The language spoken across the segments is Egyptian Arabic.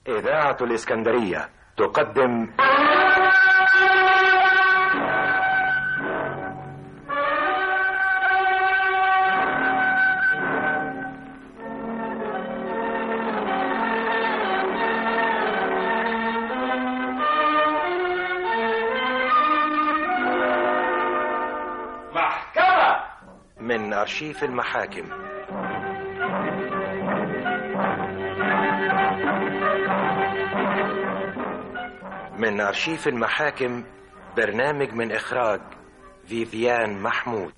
إذاعة الإسكندرية تقدم محكمة من أرشيف المحاكم من أرشيف المحاكم برنامج من إخراج فيفيان محمود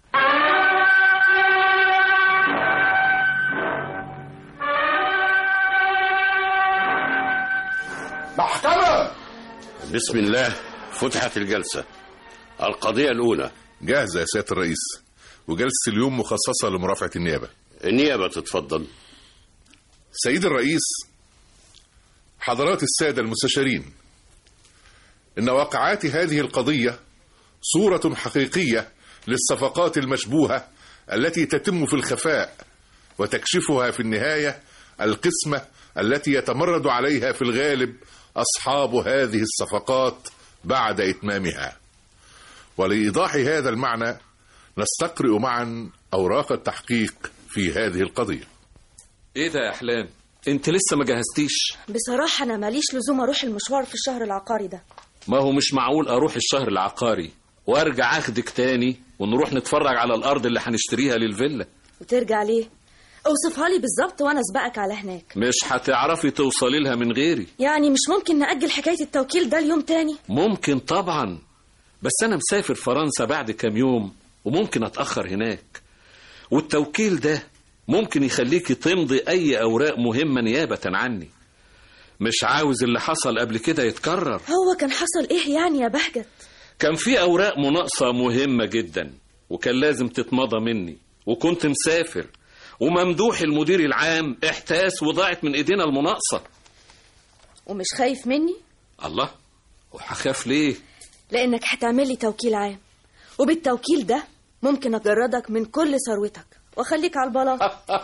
محكمة بسم الله فتحت الجلسة القضية الأولى جاهزة يا سيادة الرئيس وجلسة اليوم مخصصة لمرافعة النيابة النيابة تتفضل سيد الرئيس حضرات السادة المستشارين إن واقعات هذه القضية صورة حقيقية للصفقات المشبوهة التي تتم في الخفاء وتكشفها في النهاية القسمة التي يتمرد عليها في الغالب أصحاب هذه الصفقات بعد إتمامها ولإيضاح هذا المعنى نستقرئ معا أوراق التحقيق في هذه القضية ايه ده يا احلام انت لسه ما جهزتيش بصراحة أنا ماليش لزوم أروح المشوار في الشهر العقاري ده ما هو مش معقول اروح الشهر العقاري وارجع اخدك تاني ونروح نتفرج على الارض اللي هنشتريها للفيلا وترجع ليه اوصفها لي بالظبط وأنا أسبقك على هناك مش هتعرفي توصلي لها من غيري يعني مش ممكن نأجل حكاية التوكيل ده اليوم تاني ممكن طبعا بس انا مسافر فرنسا بعد كام يوم وممكن اتاخر هناك والتوكيل ده ممكن يخليكي تمضي اي اوراق مهمه نيابه عني مش عاوز اللي حصل قبل كده يتكرر هو كان حصل إيه يعني يا بهجت كان في اوراق مناقصه مهمه جدا وكان لازم تتمضى مني وكنت مسافر وممدوح المدير العام احتاس وضاعت من ايدينا المناقصه ومش خايف مني الله وهخاف ليه لأنك هتعمل لي توكيل عام وبالتوكيل ده ممكن أجردك من كل ثروتك وأخليك على البلاط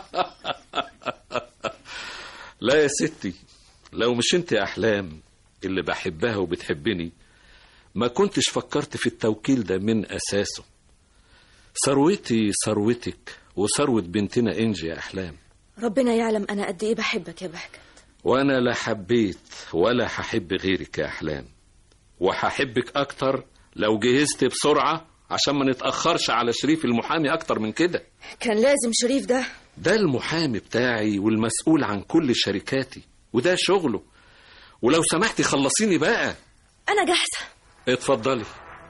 لا يا ستي لو مش انت يا احلام اللي بحبها وبتحبني ما كنتش فكرت في التوكيل ده من اساسه ثروتي ثروتك وثروة بنتنا انجي يا احلام ربنا يعلم أنا قد إيه بحبك يا بهجت وانا لا حبيت ولا هحب غيرك يا احلام وهحبك اكتر لو جهزت بسرعة عشان ما نتأخرش على شريف المحامي اكتر من كده كان لازم شريف ده ده المحامي بتاعي والمسؤول عن كل شركاتي وده شغله ولو سمحتي خلصيني بقى أنا جاهزة اتفضلي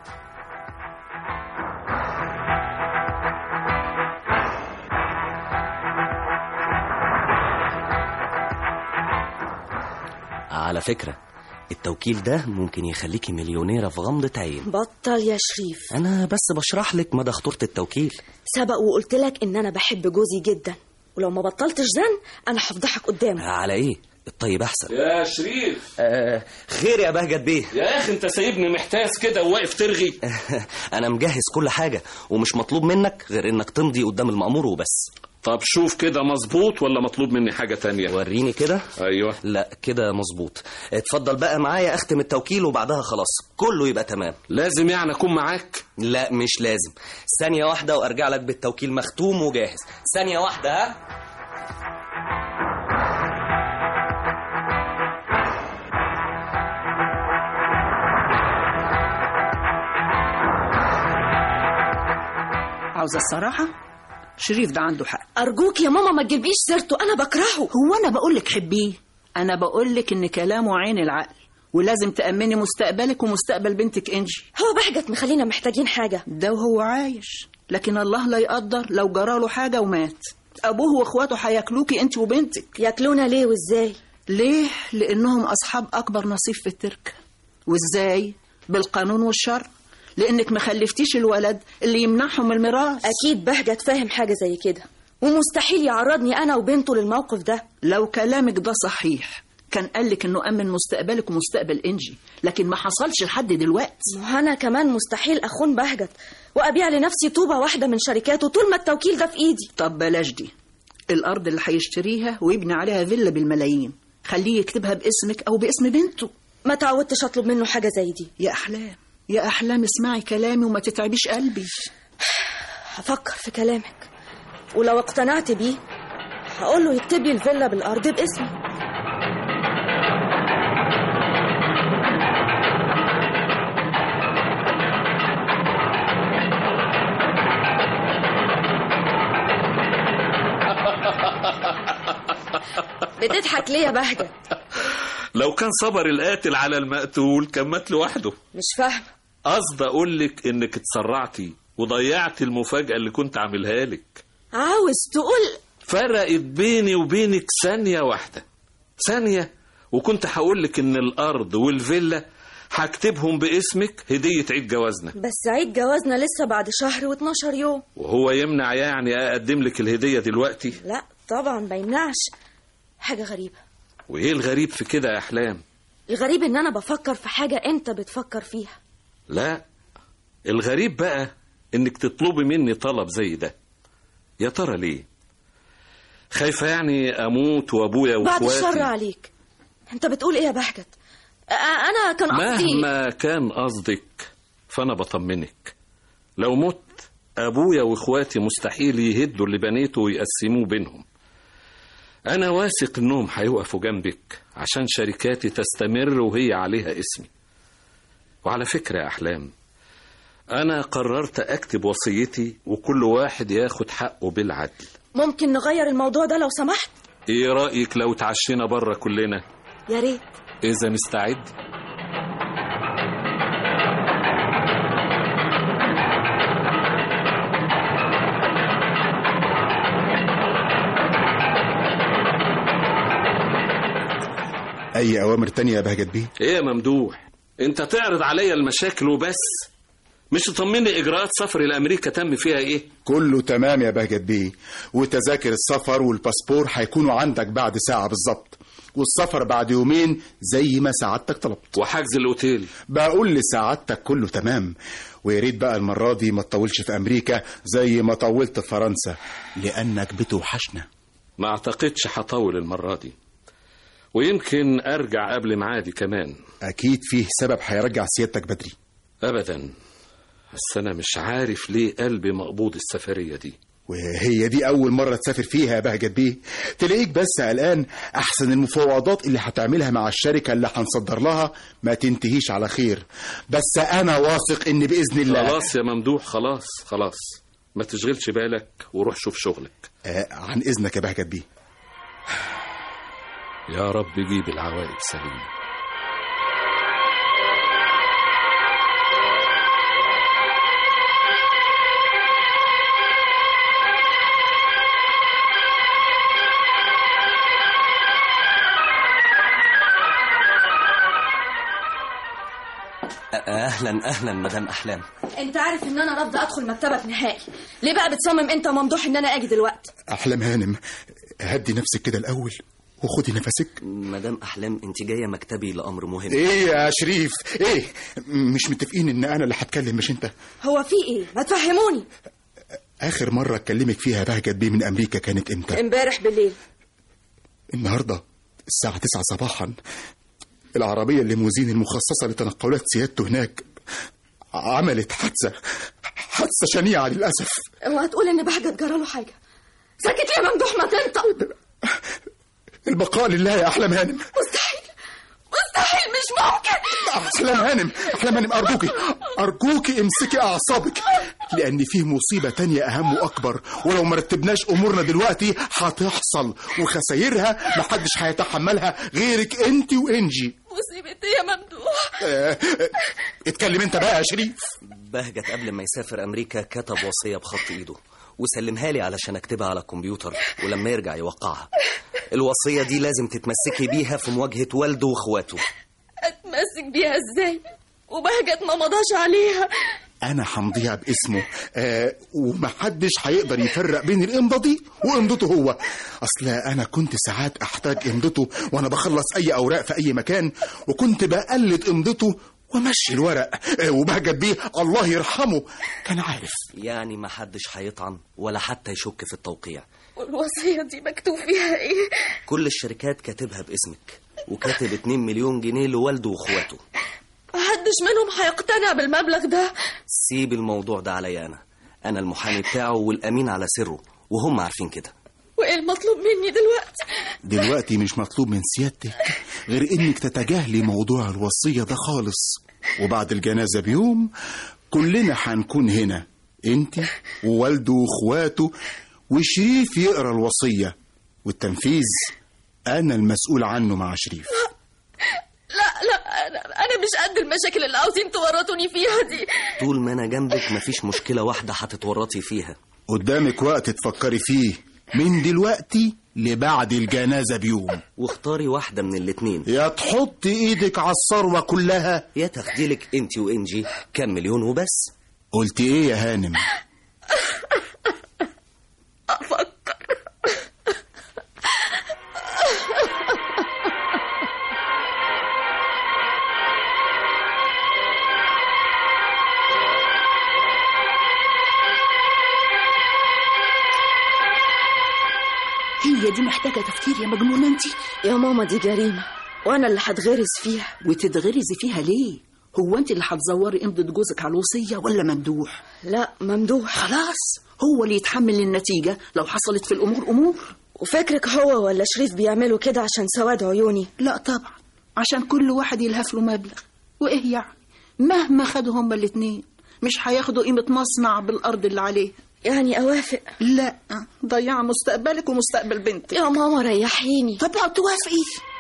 على فكرة التوكيل ده ممكن يخليكي مليونيرة في غمضة عين بطل يا شريف أنا بس بشرح لك مدى خطورة التوكيل سبق وقلت لك إن أنا بحب جوزي جدا ولو ما بطلتش زن أنا هفضحك قدامه على إيه؟ الطيب أحسن يا شريف آه خير يا بهجت بيه يا اخي انت سايبني محتاس كده وواقف ترغي أنا مجهز كل حاجة ومش مطلوب منك غير إنك تمضي قدام المأمور وبس طب شوف كده مظبوط ولا مطلوب مني حاجة تانية وريني كده ايوه لا كده مظبوط اتفضل بقى معايا أختم التوكيل وبعدها خلاص كله يبقى تمام لازم يعني اكون معاك لا مش لازم ثانية واحدة وأرجع لك بالتوكيل مختوم وجاهز ثانية واحدة ها عاوزة الصراحة شريف ده عنده حق أرجوك يا ماما ما تجيبيش سيرته أنا بكرهه هو أنا بقولك حبيه أنا بقولك إن كلامه عين العقل ولازم تأمني مستقبلك ومستقبل بنتك إنجي هو بهجت مخلينا محتاجين حاجة ده وهو عايش لكن الله لا يقدر لو جراله حاجة ومات أبوه وإخواته هياكلوكي أنت وبنتك ياكلونا ليه وإزاي ليه؟ لأنهم أصحاب أكبر نصيب في التركة وإزاي؟ بالقانون والشرع لأنك ما خلفتيش الولد اللي يمنعهم الميراث أكيد بهجت فاهم حاجة زي كده ومستحيل يعرضني أنا وبنته للموقف ده لو كلامك ده صحيح كان قالك انه امن مستقبلك ومستقبل انجي لكن ما حصلش لحد دلوقتي ما أنا كمان مستحيل أخون بهجت وأبيع لنفسي طوبة واحدة من شركاته طول ما التوكيل ده في إيدي طب بلاش دي الارض اللي هيشتريها ويبني عليها فيلا بالملايين خليه يكتبها باسمك أو باسم بنته ما تعودتش اطلب منه حاجه زي دي يا أحلام يا أحلام اسمعي كلامي وما تتعبيش قلبي هفكر في كلامك ولو اقتنعت بيه هقول له يكتب لي الفيلا بالارض باسمي بتضحك ليه يا بهجة لو كان صبر القاتل على المقتول كان مات لوحده مش فاهمة قصد اقول لك انك اتسرعتي وضيعتي المفاجأة اللي كنت عاملها لك عاوز تقول فرقت بيني وبينك ثانية واحدة ثانية وكنت هقول لك ان الارض والفيلا هكتبهم باسمك هدية عيد جوازنا بس عيد جوازنا لسه بعد شهر و12 يوم وهو يمنع يعني اقدم لك الهدية دلوقتي لا طبعا ما يمنعش حاجة غريبة وايه الغريب في كده يا احلام الغريب ان انا بفكر في حاجة انت بتفكر فيها لا الغريب بقى انك تطلبي مني طلب زي ده يا ترى ليه خايفة يعني اموت وابويا بعد واخواتي الشر عليك انت بتقول ايه يا بهجت أ- انا كان قصدي مهما كان قصدك فانا بطمنك لو مت ابويا واخواتي مستحيل يهدوا اللي بنيته ويقسموه بينهم انا واثق انهم هيوقفوا جنبك عشان شركاتي تستمر وهي عليها اسمي وعلى فكرة يا احلام انا قررت اكتب وصيتي وكل واحد ياخد حقه بالعدل ممكن نغير الموضوع ده لو سمحت ايه رايك لو تعشينا بره كلنا يا ريت اذا مستعد اي اوامر تانية يا بهجت بيه ايه يا ممدوح انت تعرض عليا المشاكل وبس مش تطمني اجراءات سفري لامريكا تم فيها ايه كله تمام يا بهجت بيه وتذاكر السفر والباسبور هيكونوا عندك بعد ساعة بالظبط والسفر بعد يومين زي ما سعادتك طلبت وحجز الاوتيل بقول لسعادتك كله تمام ويا ريت بقى المرة دي ما تطولش في أمريكا زي ما طولت في فرنسا لأنك بتوحشنا ما اعتقدش هطول المره دي ويمكن ارجع قبل ميعادي كمان أكيد فيه سبب هيرجع سيادتك بدري ابدا بس انا مش عارف ليه قلبي مقبوض السفريه دي وهي دي أول مرة تسافر فيها يا بهجت بيه تلاقيك بس قلقان أحسن المفاوضات اللي هتعملها مع الشركة اللي هنصدر لها ما تنتهيش على خير بس أنا واثق إن بإذن الله خلاص يا ممدوح خلاص خلاص ما تشغلش بالك وروح شوف شغلك آه عن إذنك يا بهجت بيه يا رب جيب العواقب سليمه اهلا اهلا مدام احلام انت عارف ان انا رافضه ادخل مكتبك نهائي ليه بقى بتصمم انت وممدوح ان انا اجي دلوقتي أحلام هانم هدي نفسك كده الأول وخدي نفسك مدام احلام انت جايه مكتبي لامر مهم ايه يا شريف ايه مش متفقين ان انا اللي هتكلم مش انت هو في ايه ما تفهموني اخر مره اكلمك فيها بهجت بيه من امريكا كانت امتى امبارح بالليل النهارده الساعه 9 صباحا العربيه الليموزين المخصصه لتنقلات سيادته هناك عملت حادثه حادثه شنيعه للاسف وهتقول ان بهجت جراله حاجه ساكت ليه يا ممدوح ما تنطق البقاء لله يا احلام هانم مستحيل مستحيل مش ممكن احلام هانم احلام هانم ارجوكي ارجوكي امسكي اعصابك لان فيه مصيبه تانية اهم واكبر ولو ما رتبناش امورنا دلوقتي هتحصل وخسايرها محدش هيتحملها غيرك انت وانجي مصيبه ايه يا ممدوح آه، آه، اتكلم انت بقى يا شريف بهجت قبل ما يسافر امريكا كتب وصيه بخط ايده وسلمها لي علشان اكتبها على الكمبيوتر ولما يرجع يوقعها الوصيه دي لازم تتمسكي بيها في مواجهه والده واخواته اتمسك بيها ازاي وبهجت ما مضاش عليها انا همضيها باسمه آه ومحدش هيقدر يفرق بين الامضه دي وامضته هو اصل انا كنت ساعات احتاج امضته وانا بخلص اي اوراق في اي مكان وكنت بقلد امضته وامشي الورق آه وبهجت بيه الله يرحمه كان عارف يعني ما حدش هيطعن ولا حتى يشك في التوقيع والوصيه دي مكتوب فيها ايه كل الشركات كاتبها باسمك وكاتب 2 مليون جنيه لوالده واخواته محدش منهم هيقتنع بالمبلغ ده سيب الموضوع ده عليا انا انا المحامي بتاعه والامين على سره وهم عارفين كده وايه المطلوب مني دلوقتي دلوقتي مش مطلوب من سيادتك غير انك تتجاهلي موضوع الوصية ده خالص وبعد الجنازة بيوم كلنا هنكون هنا انت ووالده واخواته وشريف يقرا الوصية والتنفيذ انا المسؤول عنه مع شريف لا لا انا, أنا مش قد المشاكل اللي عاوزين تورطوني فيها دي طول ما انا جنبك مفيش مشكله واحده هتتورطي فيها قدامك وقت تفكري فيه من دلوقتي لبعد الجنازة بيوم واختاري واحده من الاتنين يا تحط ايدك على الثروة كلها يا تاخديلك انت وانجي كام مليون وبس قلت ايه يا هانم افكر هي دي محتاجة تفكير يا مجنونة انت يا ماما دي جريمة وانا اللي هتغرز فيها وتتغرزي فيها ليه هو انت اللي هتزوري امضة جوزك على الوصية ولا ممدوح لا ممدوح خلاص هو اللي يتحمل النتيجة لو حصلت في الأمور أمور وفاكرك هو ولا شريف بيعملوا كده عشان سواد عيوني لا طبعا عشان كل واحد يلهف له مبلغ وإيه يعني مهما خدوا هما الاتنين مش هياخدوا قيمة مصنع بالأرض اللي عليه يعني اوافق لا ضيع مستقبلك ومستقبل بنتك يا ماما ريحيني طب لو توافقي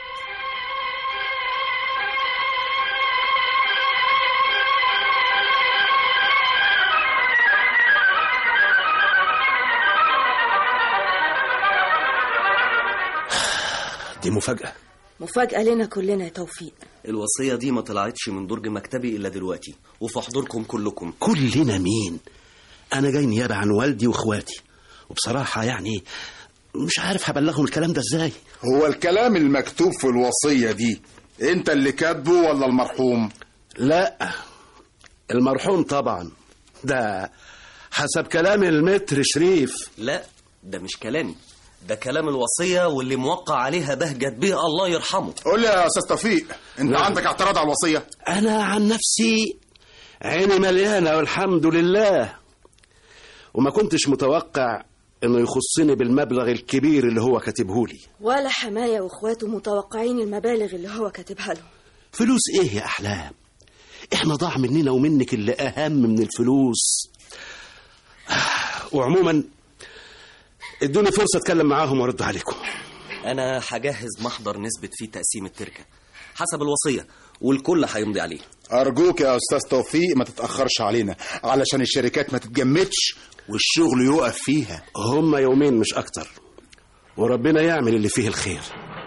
دي مفاجأة مفاجأة لنا كلنا يا توفيق الوصيه دي ما طلعتش من درج مكتبي الا دلوقتي وفي حضوركم كلكم كلنا مين أنا جاي نيابة عن والدي وإخواتي وبصراحة يعني مش عارف هبلغهم الكلام ده إزاي هو الكلام المكتوب في الوصية دي انت اللي كاتبه ولا المرحوم لا المرحوم طبعا ده حسب كلام المتر شريف لا ده مش كلامي ده كلام الوصيه واللي موقع عليها بهجت بيه الله يرحمه قول لي يا استاذ توفيق انت نعم. عندك اعتراض على الوصية أنا عن نفسي عيني مليانة والحمد لله وما كنتش متوقع إنه يخصني بالمبلغ الكبير اللي هو كاتبه لي ولا حماية واخواته متوقعين المبالغ اللي هو كاتبها لهم فلوس إيه يا أحلام إحنا ضاع مننا ومنك اللي أهم من الفلوس آه، وعموما ادوني فرصة أتكلم معاهم وأرد عليكم انا هجهز محضر نسبه فيه تقسيم التركه حسب الوصيه والكل هيمضي عليه ارجوك يا استاذ توفيق ما تتأخرش علينا علشان الشركات ما تتجمدش والشغل يقف فيها هم يومين مش أكتر وربنا يعمل اللي فيه الخير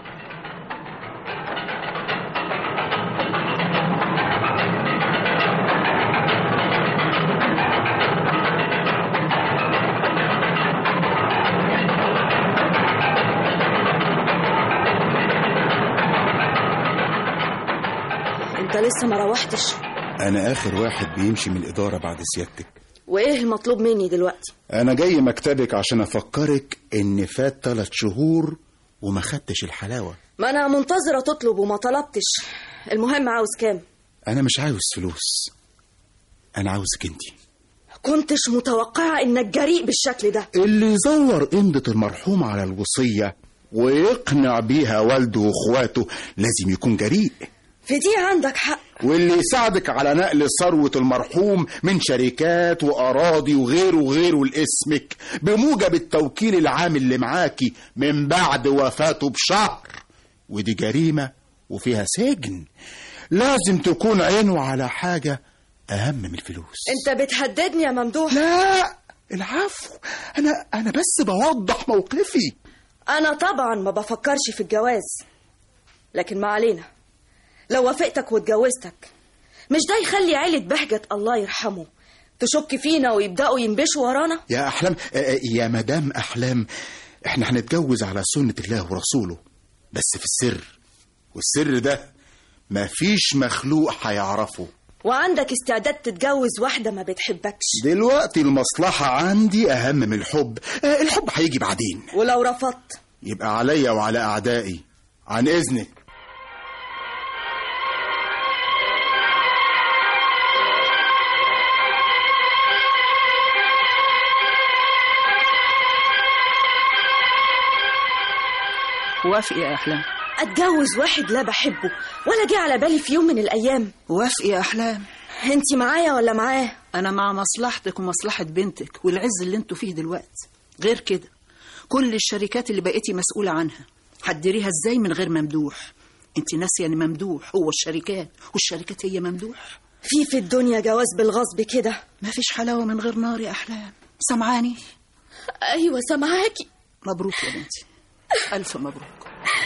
انت لسه ما روحتش انا اخر واحد بيمشي من الادارة بعد سيادتك وايه المطلوب مني دلوقتي انا جاي مكتبك عشان افكرك ان فات ثلاث شهور وما خدتش الحلاوة ما انا منتظرة تطلب وما طلبتش المهم عاوز كام انا مش عاوز فلوس انا عاوزك انتي كنتش متوقعة انك جريء بالشكل ده اللي يزور امضة المرحوم على الوصية ويقنع بيها والده واخواته لازم يكون جريء في دي عندك حق واللي يساعدك على نقل ثروة المرحوم من شركات وأراضي وغيره وغيره لاسمك بموجب التوكيل العام اللي معاكي من بعد وفاته بشهر ودي جريمة وفيها سجن لازم تكون عينه على حاجة أهم من الفلوس انت بتهددني يا ممدوح لا العفو أنا أنا بس بوضح موقفي انا طبعا ما بفكرش في الجواز لكن ما علينا لو وافقتك واتجوزتك مش ده يخلي عيلة بهجت الله يرحمه تشك فينا ويبدأوا ينبشوا ورانا يا أحلام آه، آه، يا مدام أحلام احنا هنتجوز على سنة الله ورسوله بس في السر والسر ده مفيش مخلوق هيعرفه وعندك استعداد تتجوز واحدة ما بتحبكش دلوقتي المصلحة عندي أهم من الحب آه، الحب هيجي بعدين ولو رفضت يبقى عليا وعلى أعدائي عن إذنك وافقي يا أحلام اتجوز واحد لا بحبه ولا جه على بالي في يوم من الايام وافقي يا أحلام انت معايا ولا معاه أنا مع مصلحتك ومصلحة بنتك والعز اللي انتوا فيه دلوقتي غير كده كل الشركات اللي بقيتي مسؤولة عنها هتديريها ازاي من غير ممدوح انت ناسية ان ممدوح هو الشركات والشركات هي ممدوح في في الدنيا جواز بالغصب كده مفيش حلاوة من غير نار يا أحلام سمعاني ايوه سامعاكي مبروك يا بنتي ألف مبروك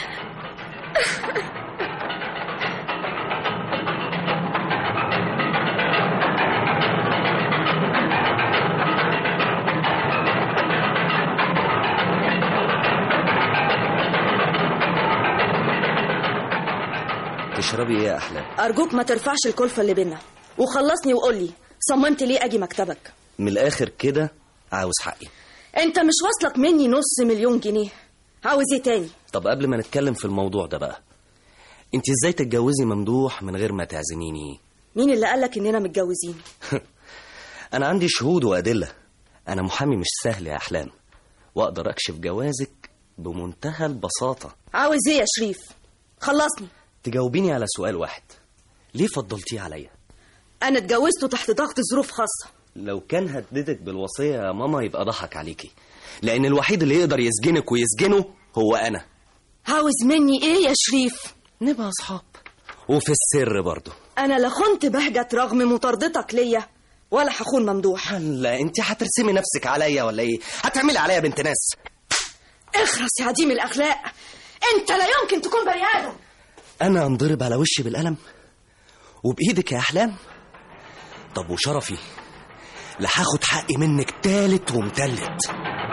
تشربي ايه يا احلام ارجوك ما ترفعش الكلفه اللي بينا وخلصني وقول لي صممت ليه اجي مكتبك من الاخر كده عاوز حقي انت مش واصلك مني نص مليون جنيه عاوز ايه تاني طب قبل ما نتكلم في الموضوع ده بقى انت ازاي تتجوزي ممدوح من غير ما تعزميني مين اللي قالك اننا متجوزين انا عندي شهود وادله انا محامي مش سهل يا احلام واقدر اكشف جوازك بمنتهى البساطه عاوز ايه يا شريف خلصني تجاوبيني على سؤال واحد ليه فضلتيه عليا انا اتجوزته تحت ضغط ظروف خاصه لو كان هددك بالوصيه يا ماما يبقى ضحك عليكي لان الوحيد اللي يقدر يسجنك ويسجنه هو انا عاوز مني ايه يا شريف نبقى اصحاب وفي السر برضه انا لا خنت بهجت رغم مطاردتك ليا ولا هخون ممدوح لا انت هترسمي نفسك عليا ولا ايه هتعملي عليا بنت ناس اخرس يا عديم الاخلاق انت لا يمكن تكون بني ادم انا انضرب على وشي بالقلم وبايدك يا احلام طب وشرفي لا هاخد حقي منك تالت ومتلت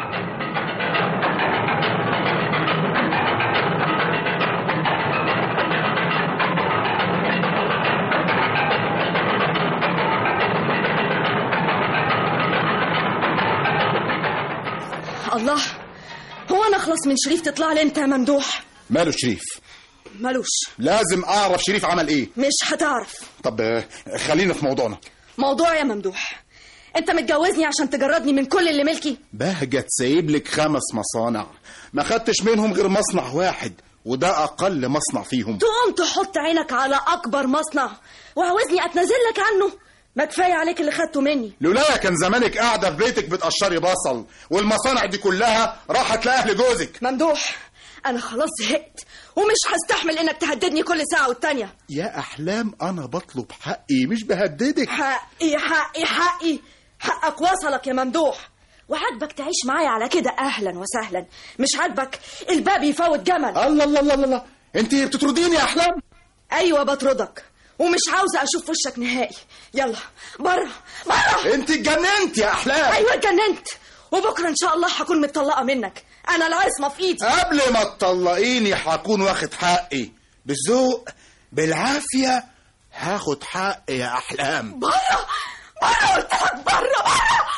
الله هو انا اخلص من شريف تطلع لي انت يا ممدوح ماله شريف ملوش لازم اعرف شريف عمل ايه مش هتعرف طب آه، خلينا في موضوعنا موضوع يا ممدوح انت متجوزني عشان تجردني من كل اللي ملكي بهجت سايب لك خمس مصانع ما خدتش منهم غير مصنع واحد وده اقل مصنع فيهم تقوم تحط عينك على اكبر مصنع وعاوزني اتنازل لك عنه ما كفايه عليك اللي خدته مني لولايا كان زمانك قاعده في بيتك بتقشري بصل والمصانع دي كلها راحت لاهل جوزك ممدوح انا خلاص زهقت ومش هستحمل انك تهددني كل ساعه والتانيه يا احلام انا بطلب حقي مش بهددك حقي حقي حقي حقك وصلك يا ممدوح وعاجبك تعيش معايا على كده اهلا وسهلا مش عاجبك الباب يفوت جمل الله الله الله الله انت بتطرديني يا احلام ايوه بطردك ومش عاوزه اشوف وشك نهائي يلا بره بره انت اتجننت يا احلام ايوه اتجننت وبكره ان شاء الله هكون متطلقه منك انا العصمه في ايدي قبل ما تطلقيني هكون واخد حقي بالذوق بالعافيه هاخد حقي يا احلام بره بره قلت لك بره بره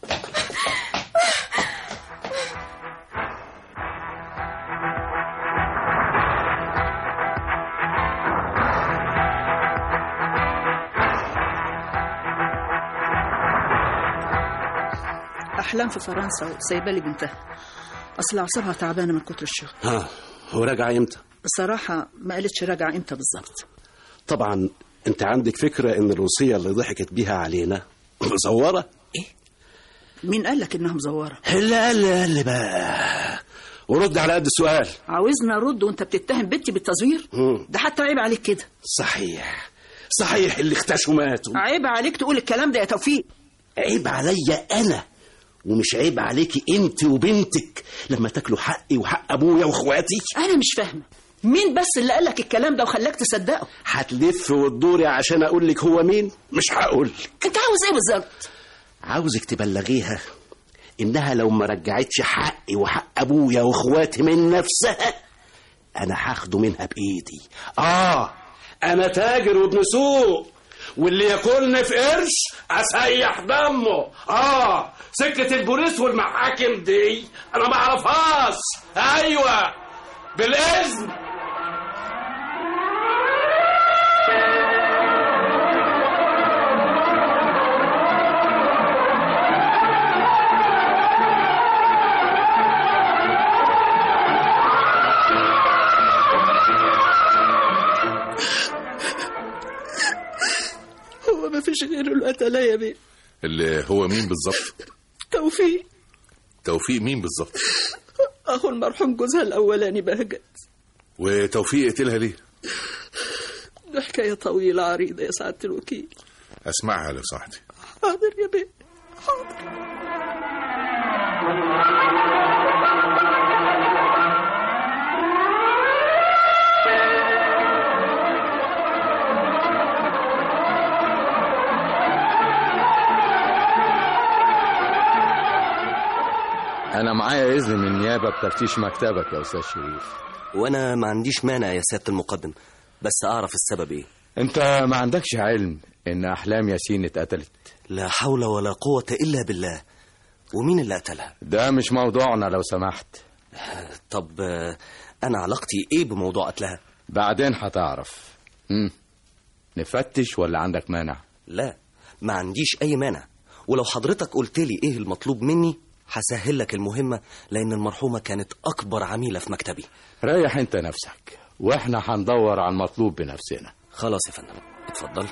أحلام في فرنسا وسايبة لي بنتها أصل أعصابها تعبانة من كتر الشغل ها هو راجع امتى بصراحة ما قالتش راجعة إمتى بالظبط طبعا انت عندك فكره ان الوصيه اللي ضحكت بيها علينا مزوره مين قال لك إنها مزورة اللي قال قال بقى ورد على قد السؤال عاوزني أرد وأنت بتتهم بنتي بالتزوير مم. ده حتى عيب عليك كده صحيح صحيح اللي اختشوا ماتوا عيب عليك تقول الكلام ده يا توفيق عيب عليا انا ومش عيب عليكي انت وبنتك لما تاكلوا حقي وحق ابويا واخواتي أنا مش فاهمة مين بس اللي قال لك الكلام ده وخلاك تصدقه هتلف وتدوري عشان اقول لك هو مين مش هقول أنت عاوز إيه بالظبط عاوزك تبلغيها انها لو ما رجعتش حقي وحق ابويا واخواتي من نفسها انا هاخده منها بايدي اه انا تاجر وابن سوق واللي ياكلني في قرش اسيح دمه اه سكه البوليس والمحاكم دي انا ما اعرفهاش ايوه بالاذن ما فيش غيره القتلة يا بيه اللي هو مين بالظبط توفيق توفيق مين بالظبط اخو المرحوم جوزها الاولاني بهجت وتوفيق قتلها ليه ده حكايه طويله عريضه يا سعاده الوكيل اسمعها لو سمحتي حاضر يا بيه أنا معايا إذن من النيابة بتفتيش مكتبك يا أستاذ شريف وانا ما عنديش مانع يا سياده المقدم بس اعرف السبب ايه أنت ما عندكش علم إن أحلام ياسين اتقتلت لا حول ولا قوه الا بالله ومين اللي قتلها ده مش موضوعنا لو سمحت طب آه، انا علاقتي ايه بموضوع قتلها بعدين هتعرف مم. نفتش ولا عندك مانع لا ما عنديش اي مانع ولو حضرتك قلت لي ايه المطلوب مني هسهل لك المهمه لان المرحومه كانت اكبر عميله في مكتبي ريح أنت نفسك وإحنا هندور على المطلوب بنفسنا خلاص يا فندم اتفضل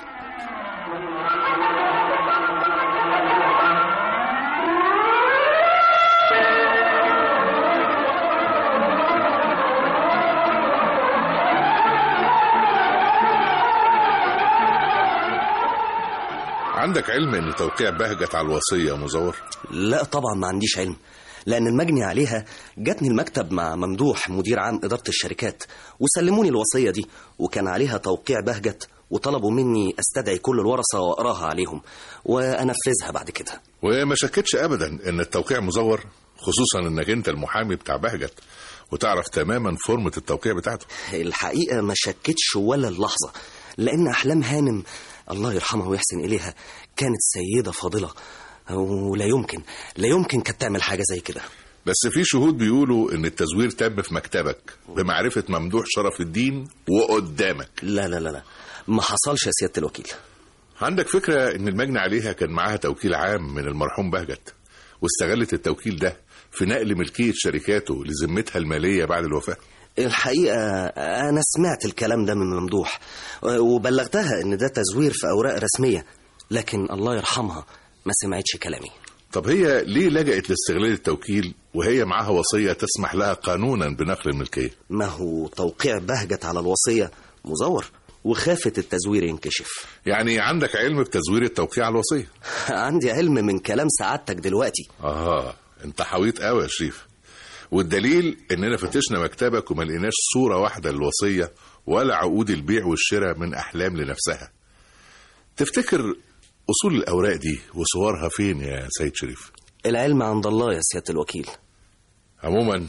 عندك علم ان توقيع بهجت على الوصيه مزور لا طبعا ما عنديش علم لأن المجني عليها جاتني المكتب مع ممدوح مدير عام إدارة الشركات وسلموني الوصية دي وكان عليها توقيع بهجت وطلبوا مني استدعي كل الورثة وأقراها عليهم وأنفذها بعد كده وما شكتش ابدا ان التوقيع مزور خصوصا انك انت المحامي بتاع بهجت وتعرف تماما فورمة التوقيع بتاعته الحقيقة ما شكتش ولا اللحظة لأن أحلام هانم الله يرحمها ويحسن إليها كانت سيدة فاضلة ولا يمكن لا يمكن كانت تعمل حاجة زي كده بس في شهود بيقولوا ان التزوير تم في مكتبك بمعرفة ممدوح شرف الدين وقدامك لا لا لا لا ما حصلش يا سيادة الوكيل عندك فكرة ان المجني عليها كان معاها توكيل عام من المرحوم بهجت واستغلت التوكيل ده في نقل ملكية شركاته لذمتها المالية بعد الوفاة الحقيقة أنا سمعت الكلام ده من ممدوح وبلغتها إن ده تزوير في أوراق رسمية لكن الله يرحمها ما سمعتش كلامي طب هي ليه لجأت لاستغلال التوكيل وهي معاها وصية تسمح لها قانونا بنقل الملكية ما هو توقيع بهجت على الوصية مزور وخافت التزوير ينكشف يعني عندك علم بتزوير التوقيع على الوصية عندي علم من كلام سعادتك دلوقتي اه انت حويط قوي يا شريف والدليل اننا فتشنا مكتبك وما لقيناش صورة واحدة للوصية ولا عقود البيع والشراء من احلام لنفسها تفتكر اصول الاوراق دي وصورها فين يا سيد شريف العلم عند الله يا سيادة الوكيل عموما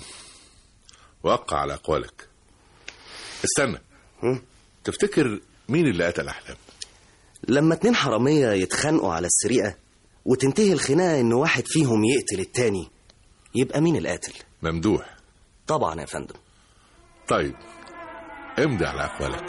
وقع على اقوالك استنى تفتكر مين اللي قتل احلام لما اتنين حرامية يتخانقوا على السرقة وتنتهي الخناقة إن واحد فيهم يقتل التاني يبقى مين القاتل؟ ممدوح طبعا يا فندم طيب امضي على اقوالك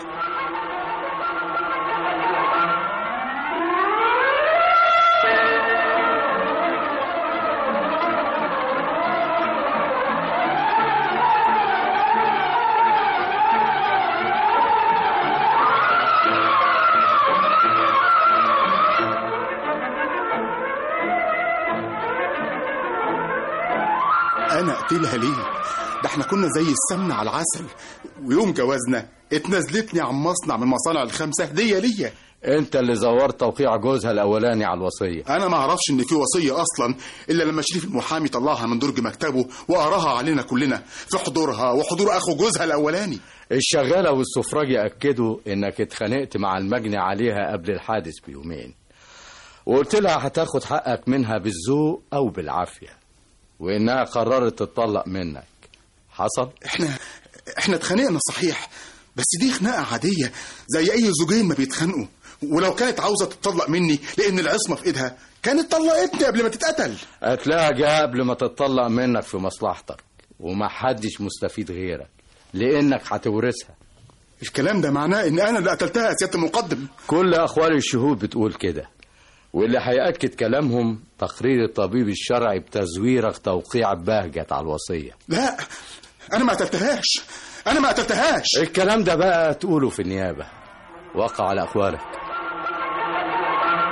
انا اقتلها ليه ده احنا كنا زي السمن على العسل ويوم جوازنا اتنازلتني عن مصنع من مصانع الخمسه هديه ليا انت اللي زورت توقيع جوزها الاولاني على الوصيه انا ما اعرفش ان في وصيه اصلا الا لما شريف المحامي طلعها من درج مكتبه وقراها علينا كلنا في حضورها وحضور اخو جوزها الاولاني الشغاله والسفراجي اكدوا انك اتخانقت مع المجني عليها قبل الحادث بيومين وقلت لها هتاخد حقك منها بالذوق او بالعافيه وانها قررت تتطلق منك حصل احنا احنا اتخانقنا صحيح بس دي خناقه عاديه زي اي زوجين ما بيتخانقوا ولو كانت عاوزه تتطلق مني لان العصمه في ايدها كانت طلقتني قبل ما تتقتل هتلاقيها جه قبل ما تتطلق منك في مصلحتك ومحدش مستفيد غيرك لانك هتورثها الكلام ده معناه ان انا اللي قتلتها يا سياده المقدم كل اخوال الشهود بتقول كده واللي هيأكد كلامهم تقرير الطبيب الشرعي بتزويرك توقيع بهجت على الوصية لا انا ما قتلتهاش انا ما قتلتهاش الكلام ده بقى تقوله في النيابة وقع على أقوالك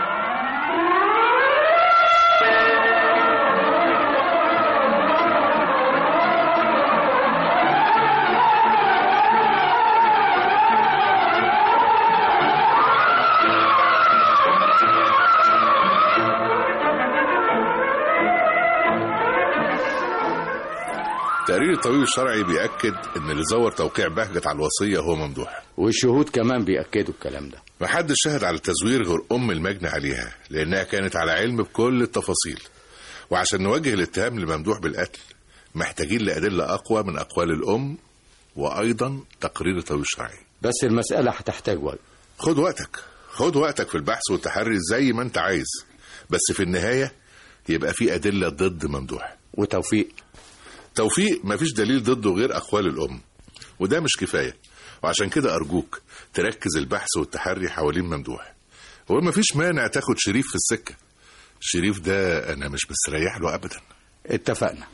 تقرير الطبيب الشرعي بيأكد إن اللي زور توقيع بهجت على الوصية هو ممدوح والشهود كمان بيأكدوا الكلام ده محدش شهد على التزوير غير أم المجني عليها لأنها كانت على علم بكل التفاصيل وعشان نوجه الاتهام لممدوح بالقتل محتاجين لأدلة أقوى من أقوال الأم وأيضا تقرير الطبيب الشرعي بس المسألة هتحتاج وقت خد وقتك خد وقتك في البحث والتحري زي ما انت عايز بس في النهاية يبقى في أدلة ضد ممدوح وتوفيق توفيق مفيش دليل ضده غير أقوال الأم وده مش كفاية وعشان كده أرجوك تركز البحث والتحري حوالين ممدوح ومفيش مانع تاخد شريف في السكة شريف ده أنا مش مستريح له أبدا اتفقنا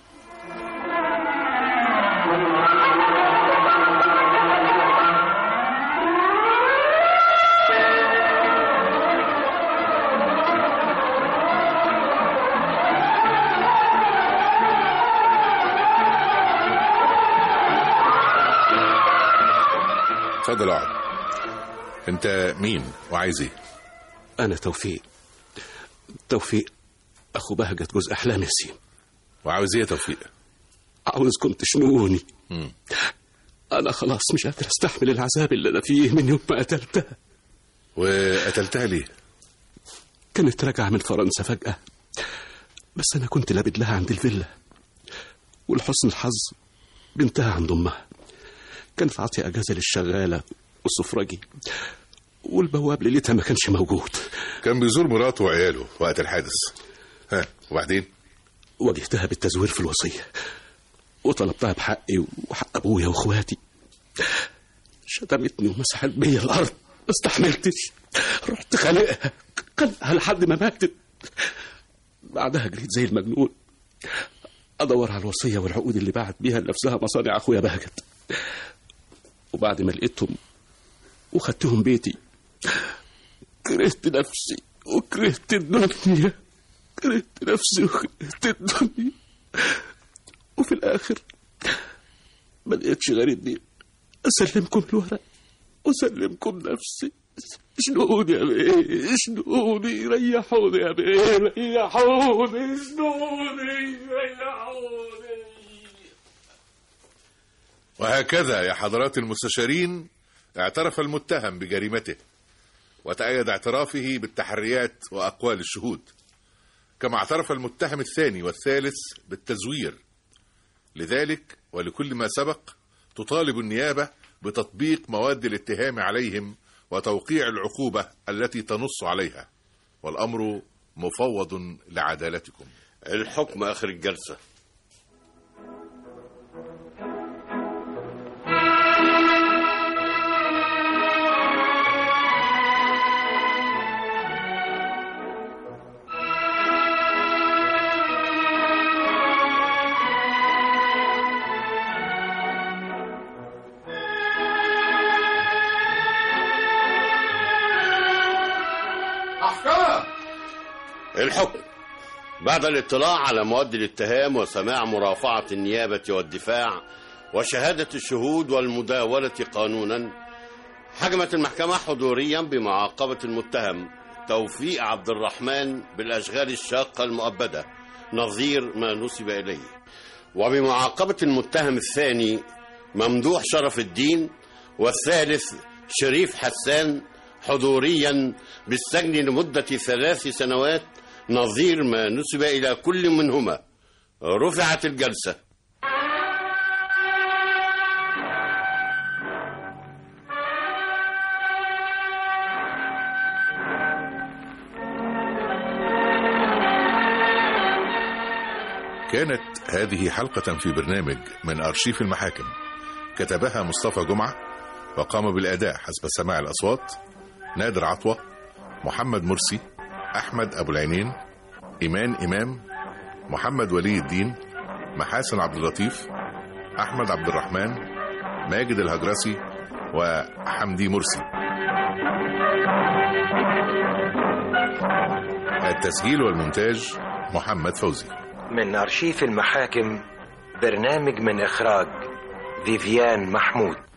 اتفضل اقعد انت مين وعايز ايه أنا توفيق توفيق أخو بهجة جوز أحلام ياسين وعاوز ايه يا توفيق عاوزكم تشنقوني مم. أنا خلاص مش قادر أستحمل العذاب اللي أنا فيه من يوم ما قتلتها وقتلتها ليه كانت راجعة من فرنسا فجأة بس أنا كنت لابد لها عند الفيلا ولحسن الحظ بنتها عند أمها كانت عاطية أجازة للشغالة والسفرجي والبواب ليلتها ما كانش موجود كان بيزور مراته وعياله وقت الحادث ها وبعدين واجهتها بالتزوير في الوصية وطلبتها بحقي وحق أبويا وإخواتي شتمتني ومسحت بيا الأرض ما استحملتش رحت خانقها خانقها لحد ما ماتت بعدها جريت زي المجنون أدور على الوصية والعقود اللي باعت بيها لنفسها مصانع أخويا بهجت وبعد ما لقيتهم وخدتهم بيتي كرهت نفسي وكرهت الدنيا كرهت نفسي وكرهت الدنيا وفي الآخر ما لقيتش غير إني أسلمكم الورق وأسلمكم نفسي اشنقوني يا بيه اشنقوني ريحوني يا بيه ريحوني اشنقوني ريحوني وهكذا يا حضرات المستشارين اعترف المتهم بجريمته وتأيد اعترافه بالتحريات وأقوال الشهود كما اعترف المتهم الثاني والثالث بالتزوير لذلك ولكل ما سبق تطالب النيابة بتطبيق مواد الاتهام عليهم وتوقيع العقوبة التي تنص عليها والأمر مفوض لعدالتكم الحكم آخر الجلسة أحكام الحكم بعد الاطلاع على مواد الاتهام وسماع مرافعة النيابة والدفاع وشهادة الشهود والمداولة قانونا حكمت المحكمة حضوريا بمعاقبة المتهم توفيق عبد الرحمن بالأشغال الشاقة المؤبدة نظير ما نسب إليه وبمعاقبة المتهم الثاني ممدوح شرف الدين والثالث شريف حسان حضوريا بالسجن لمدة ثلاث سنوات نظير ما نسب إلى كل منهما رفعت الجلسة كانت هذه حلقة في برنامج من أرشيف المحاكم كتبها مصطفى جمعة وقام بالأداء حسب سماع الأصوات نادر عطوة محمد مرسي أحمد أبو العينين إيمان إمام محمد ولي الدين محاسن عبد اللطيف أحمد عبد الرحمن ماجد الهجرسي وحمدي مرسي التسجيل والمونتاج محمد فوزي من أرشيف المحاكم برنامج من إخراج فيفيان محمود